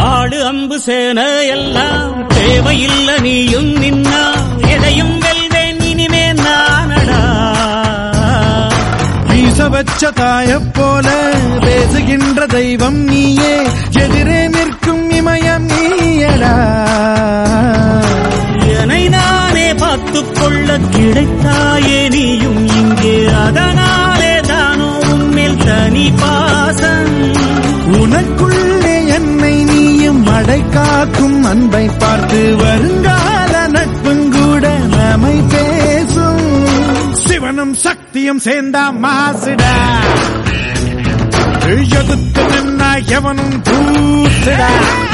ஆடு அம்பு சேன எல்லாம் தேவையில்ல நீயும் நின்னா எதையும் வெல்வேன் இனிமே நானடா வீச வச்ச தாயப் போல பேசுகின்ற தெய்வம் நீயே எதிரே நிற்கும் இமயம் நீயடா என்னை நானே பார்த்துக் கொள்ள கிடைத்தாயே நீயும் இங்கே அதனாலே தானோ உன்மேல் தனி பாசம் உனக்குள்ளே என்னை நீயும் அடை காக்கும் அன்பை பார்த்து வருங்கால நட்பும் கூட நம்மை பேசும் சிவனும் சக்தியும் சேர்ந்தா மாசுடா எதிர்த்து நின்னா எவனும் தூசுடா